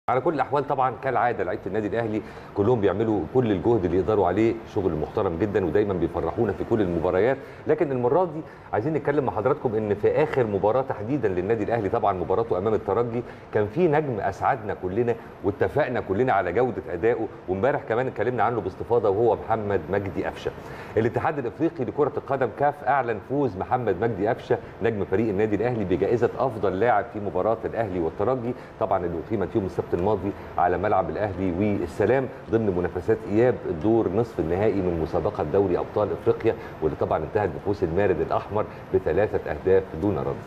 على كل الاحوال طبعا كالعاده لعيبه النادي الاهلي كلهم بيعملوا كل الجهد اللي يقدروا عليه شغل محترم جدا ودايما بيفرحونا في كل المباريات لكن المره دي عايزين نتكلم مع حضراتكم ان في اخر مباراه تحديدا للنادي الاهلي طبعا مباراته امام الترجي كان في نجم اسعدنا كلنا واتفقنا كلنا على جوده ادائه وامبارح كمان اتكلمنا عنه باستفاضه وهو محمد مجدي قفشه الاتحاد الافريقي لكره القدم كاف اعلن فوز محمد مجدي قفشه نجم فريق النادي الاهلي بجائزه افضل لاعب في مباراه الاهلي والترجي طبعا اللي اقيمت يوم السبت الماضي على ملعب الاهلي والسلام ضمن منافسات اياب الدور نصف النهائي من مسابقه دوري ابطال افريقيا واللي طبعا انتهت بفوز المارد الاحمر بثلاثه اهداف دون رد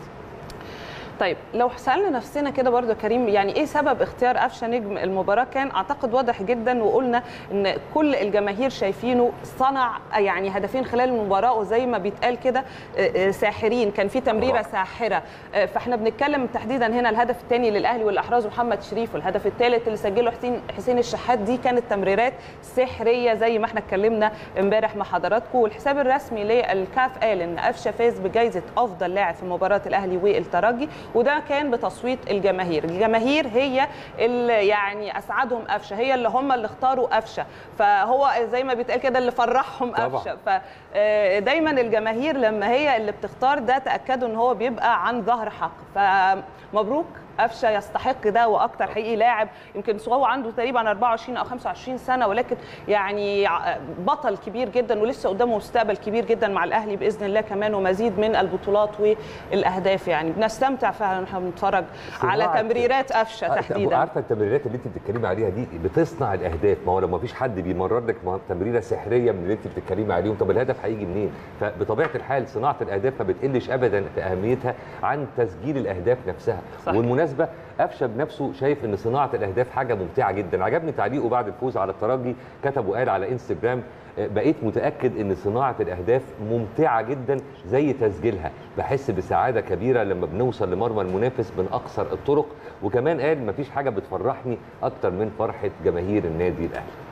طيب لو سالنا نفسنا كده برضو يا كريم يعني ايه سبب اختيار قفشه نجم المباراه كان اعتقد واضح جدا وقلنا ان كل الجماهير شايفينه صنع يعني هدفين خلال المباراه وزي ما بيتقال كده ساحرين كان في تمريره ساحره فاحنا بنتكلم تحديدا هنا الهدف الثاني للاهلي والاحراز محمد شريف والهدف الثالث اللي سجله حسين حسين الشحات دي كانت تمريرات سحريه زي ما احنا اتكلمنا امبارح مع حضراتكم والحساب الرسمي للكاف قال ان قفشه فاز بجائزه افضل لاعب في مباراه الاهلي والترجي وده كان بتصويت الجماهير الجماهير هي اللي يعني اسعدهم قفشه هي اللي هم اللي اختاروا قفشه فهو زي ما بيتقال كده اللي فرحهم قفشه فدايما الجماهير لما هي اللي بتختار ده تاكدوا ان هو بيبقى عن ظهر حق فمبروك قفشه يستحق ده واكتر حقيقي لاعب يمكن هو عنده تقريبا 24 او 25 سنه ولكن يعني بطل كبير جدا ولسه قدامه مستقبل كبير جدا مع الاهلي باذن الله كمان ومزيد من البطولات والاهداف يعني بنستمتع فعلا احنا بنتفرج على تمريرات قفشه تحديدا عارفه التمريرات اللي انت بتتكلمي عليها دي بتصنع الاهداف ما هو لو ما فيش حد بيمرر لك تمريره سحريه من اللي انت بتتكلمي عليهم طب الهدف هيجي منين فبطبيعه الحال صناعه الاهداف ما بتقلش ابدا في اهميتها عن تسجيل الاهداف نفسها صحيح. بالمناسبه قفشه بنفسه شايف ان صناعه الاهداف حاجه ممتعه جدا عجبني تعليقه بعد الفوز على الترجي كتب وقال على انستجرام بقيت متاكد ان صناعه الاهداف ممتعه جدا زي تسجيلها بحس بسعاده كبيره لما بنوصل لمرمى المنافس من اقصر الطرق وكمان قال مفيش حاجه بتفرحني اكتر من فرحه جماهير النادي الاهلي